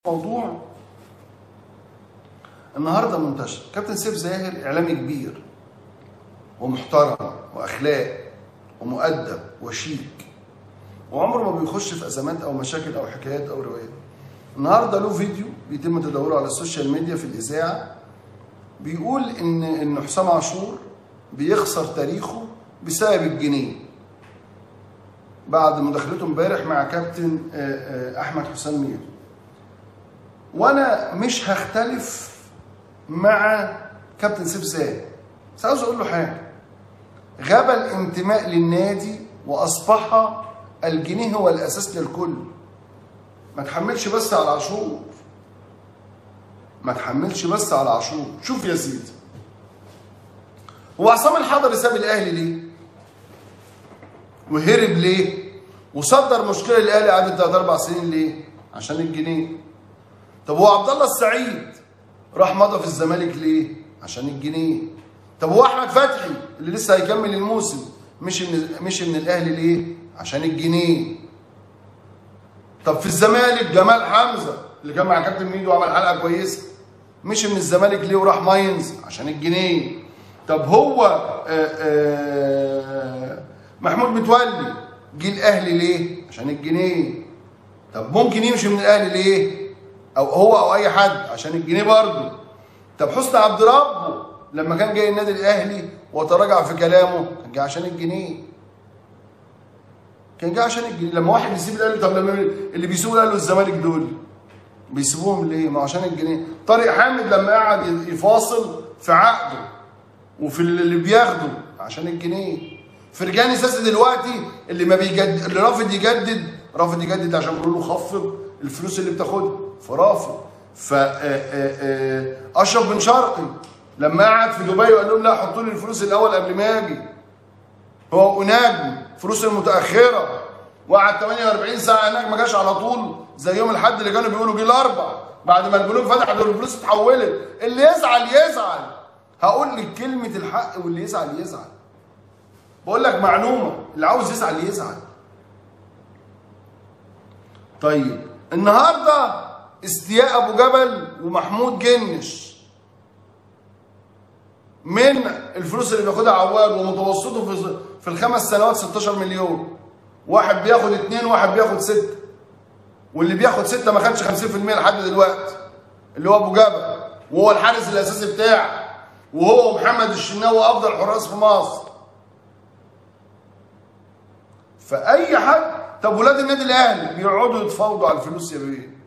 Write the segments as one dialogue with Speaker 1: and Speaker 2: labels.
Speaker 1: موضوع النهارده منتشر كابتن سيف زاهر اعلامي كبير ومحترم واخلاق ومؤدب وشيك وعمره ما بيخش في ازمات او مشاكل او حكايات او روايات النهارده له فيديو بيتم تداوله على السوشيال ميديا في الاذاعه بيقول ان ان حسام عاشور بيخسر تاريخه بسبب الجنيه بعد مداخلته امبارح مع كابتن احمد حسام ميدو وانا مش هختلف مع كابتن سيف زاهر بس عاوز اقول له حاجه غاب الانتماء للنادي واصبح الجنيه هو الاساس للكل ما تحملش بس على عاشور ما تحملش بس على عاشور شوف يا سيدي هو عصام الحضري ساب الاهلي ليه وهرب ليه وصدر مشكله للاهلي قعدت ثلاث اربع سنين ليه عشان الجنيه طب هو عبد الله السعيد راح مضى في الزمالك ليه عشان الجنيه طب هو احمد فتحي اللي لسه هيكمل الموسم مش ان مش ان الاهلي ليه عشان الجنيه طب في الزمالك جمال حمزه اللي كان مع كابتن ميدو وعمل حلقه كويسه مش من الزمالك ليه وراح ماينز عشان الجنيه طب هو آآ آآ محمود متولي جه الاهلي ليه عشان الجنيه طب ممكن يمشي من الاهلي ليه او هو او اي حد عشان الجنيه برضه طب حسني عبد ربه لما كان جاي النادي الاهلي وتراجع في كلامه كان جاي عشان الجنيه كان جاي عشان الجنيه لما واحد يسيب الاهلي طب لما اللي بيسيبوا الاهلي والزمالك دول بيسيبوهم ليه؟ ما عشان الجنيه طارق حامد لما قعد يفاصل في عقده وفي اللي بياخده عشان الجنيه فرجاني ساسي دلوقتي اللي ما بيجدد اللي رافض يجدد رافض يجدد عشان بيقولوا له خفض الفلوس اللي بتاخدها فرافض ف اشرف بن شرقي لما قعد في دبي وقال لهم لا حطوا لي الفلوس الاول قبل ما اجي هو ونجم فلوس المتاخره وقعد 48 ساعه هناك ما جاش على طول زي يوم الاحد اللي كانوا بيقولوا جه الاربع بعد ما البنوك فتحت والفلوس اتحولت اللي يزعل يزعل هقول لك كلمه الحق واللي يزعل يزعل بقول لك معلومه اللي عاوز يزعل يزعل طيب النهارده استياء ابو جبل ومحمود جنش من الفلوس اللي بياخدها عواد ومتوسطه في في الخمس سنوات 16 مليون واحد بياخد اثنين وواحد بياخد ستة واللي بياخد ستة ما خدش 50% لحد دلوقتي اللي هو ابو جبل وهو الحارس الاساسي بتاعه وهو ومحمد الشناوي افضل حراس في مصر فاي حد طب ولاد النادي الاهلي بيقعدوا يتفاوضوا على الفلوس يا بيه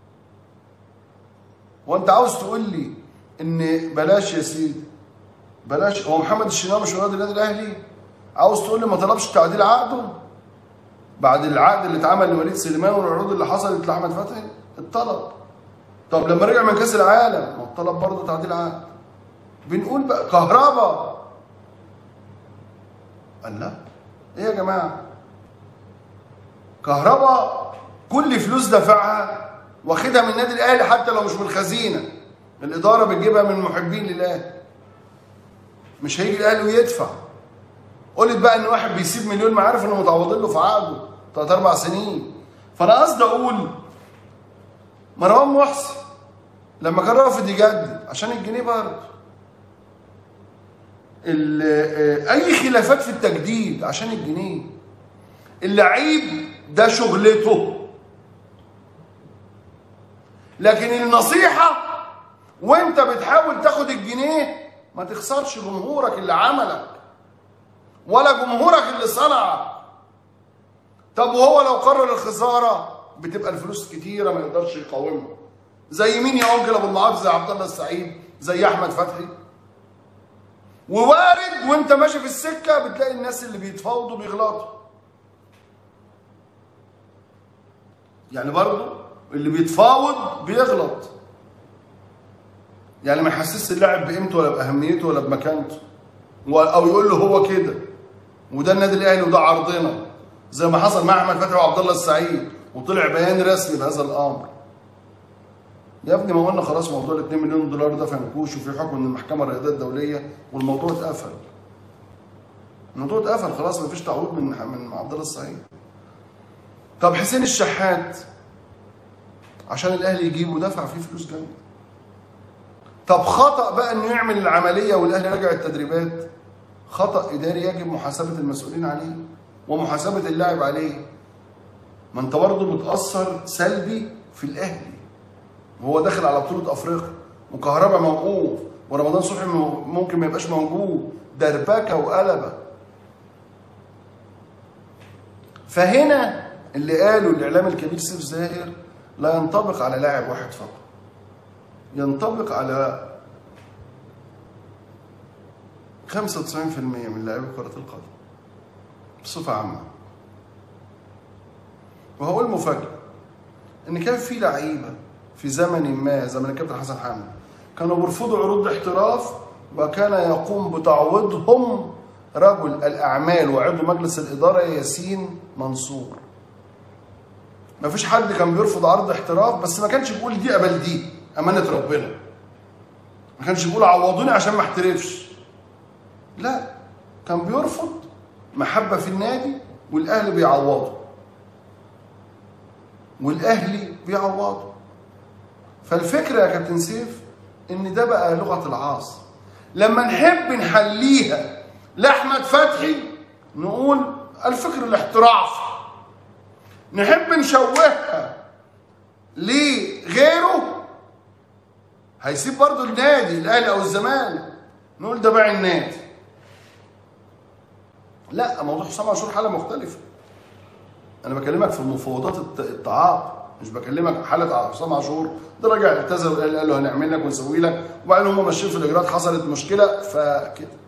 Speaker 1: وانت عاوز تقول لي ان بلاش يا سيدي بلاش هو محمد الشناوي مش ولاد النادي الاهلي عاوز تقول لي ما طلبش تعديل عقده بعد العقد اللي اتعمل لوليد سليمان والعروض اللي حصلت لاحمد فتحي اتطلب طب لما رجع من كاس العالم ما اتطلب برضه تعديل عقد بنقول بقى كهربا قال لا ايه يا جماعه كهربا كل فلوس دفعها واخدها من النادي الاهلي حتى لو مش من الخزينه الاداره بتجيبها من المحبين للاهلي مش هيجي الاهلي ويدفع قلت بقى ان واحد بيسيب مليون ما عارف انه متعوضين له في عقده ثلاث اربع سنين فانا قصدي اقول مروان محسن لما كان رافض يجدد عشان الجنيه برضه اي خلافات في التجديد عشان الجنيه اللعيب ده شغلته لكن النصيحة وانت بتحاول تاخد الجنيه ما تخسرش جمهورك اللي عملك ولا جمهورك اللي صنعك طب وهو لو قرر الخسارة بتبقى الفلوس كتيرة ما يقدرش يقاومها زي مين يا انكل ابو المعاف زي عبد الله السعيد زي احمد فتحي ووارد وانت ماشي في السكة بتلاقي الناس اللي بيتفاوضوا بيغلطوا يعني برضه اللي بيتفاوض بيغلط يعني ما يحسسش اللاعب بقيمته ولا باهميته ولا بمكانته او يقول له هو كده وده النادي الاهلي وده عرضنا زي ما حصل مع احمد فتحي وعبد الله السعيد وطلع بيان رسمي بهذا الامر يا ابني ما قلنا خلاص موضوع ال 2 مليون دولار ده فنكوش وفي حكم من المحكمه الرياضيه الدوليه والموضوع اتقفل الموضوع اتقفل خلاص مفيش تعويض من من عبد الله السعيد طب حسين الشحات عشان الاهلي يجيبه دفع فيه فلوس جامده طب خطا بقى انه يعمل العمليه والاهلي راجع التدريبات خطا اداري يجب محاسبه المسؤولين عليه ومحاسبه اللاعب عليه ما انت برضه متاثر سلبي في الاهلي وهو داخل على بطوله افريقيا وكهربا موقوف ورمضان صبحي ممكن ما يبقاش موجود دربكه وقلبه فهنا اللي قاله الاعلام الكبير سيف زاهر لا ينطبق على لاعب واحد فقط ينطبق على 95% من لاعبي كرة القدم بصفة عامة وهقول مفاجأة إن كان في لعيبة في زمن ما زمن الكابتن حسن حامد كانوا بيرفضوا عروض احتراف وكان يقوم بتعويضهم رجل الأعمال وعضو مجلس الإدارة ياسين منصور ما فيش حد كان بيرفض عرض احتراف بس ما كانش بيقول دي قبل دي أمانة ربنا ما كانش بيقول عوضوني عشان ما احترفش لا كان بيرفض محبة في النادي والأهلي بيعوضه والأهلي بيعوضه فالفكرة يا كابتن سيف إن ده بقى لغة العصر لما نحب نحليها لأحمد فتحي نقول الفكر الاحترافي نحب نشوهها لغيره هيسيب برضه النادي الاهلي او الزمالك نقول ده باع النادي لا موضوع حسام عاشور حاله مختلفه انا بكلمك في المفاوضات التعاقد مش بكلمك حاله حسام عاشور ده راجع اعتذر قال له هنعمل لك ونسوي لك وبعدين هم ماشيين في الاجراءات حصلت مشكله فكده